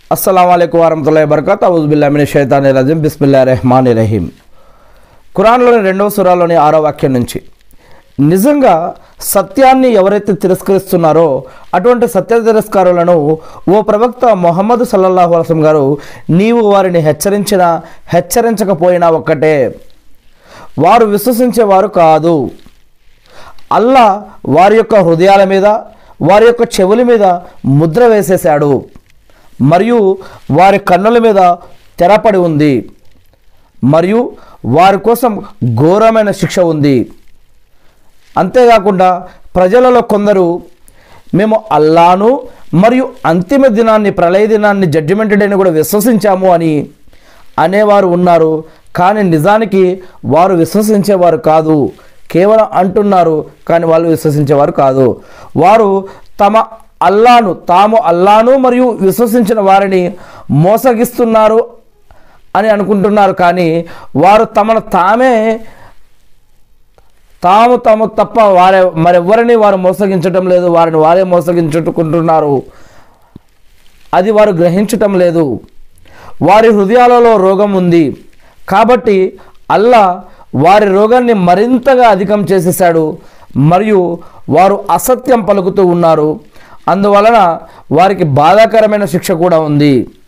అస్సలం అయికు వరహతుల్లా వబర్కత్ అవుజుబిల్లామిని షైతాని రజీం బిస్మిల్లా రెహమాన్ రహీం ఖురాన్లోని రెండవ సురాలోని ఆరో వాక్యం నుంచి నిజంగా సత్యాన్ని ఎవరైతే తిరస్కరిస్తున్నారో అటువంటి సత్య తిరస్కారులను ఓ ప్రవక్త మొహమ్మద్ సల్లల్లాహు అలసం గారు నీవు వారిని హెచ్చరించినా హెచ్చరించకపోయినా ఒక్కటే వారు విశ్వసించేవారు కాదు అల్లా వారి యొక్క హృదయాల మీద వారి యొక్క చెవుల మీద ముద్ర వేసేశాడు మరియు వారి కన్నుల మీద తెరపడి ఉంది మరియు వారి కోసం ఘోరమైన శిక్ష ఉంది అంతేకాకుండా ప్రజలలో కొందరు మేము అల్లాను మరియు అంతిమ దినాన్ని ప్రళయ దినాన్ని జడ్జిమెంట్ డేని కూడా విశ్వసించాము అని అనేవారు ఉన్నారు కానీ నిజానికి వారు విశ్వసించేవారు కాదు కేవలం అంటున్నారు కానీ వాళ్ళు విశ్వసించేవారు కాదు వారు తమ అల్లాను తాము అల్లాను మరియు విశ్వసించిన వారిని మోసగిస్తున్నారు అని అనుకుంటున్నారు కానీ వారు తమను తామే తాము తాము తప్ప వారే మరెవ్వరిని వారు మోసగించటం లేదు వారిని వారే మోసగించుకుంటున్నారు అది వారు గ్రహించటం లేదు వారి హృదయాలలో రోగం ఉంది కాబట్టి అల్లా వారి రోగాన్ని మరింతగా అధికం చేసేసాడు మరియు వారు అసత్యం పలుకుతూ ఉన్నారు అందువలన వారికి బాధాకరమైన శిక్ష కూడా ఉంది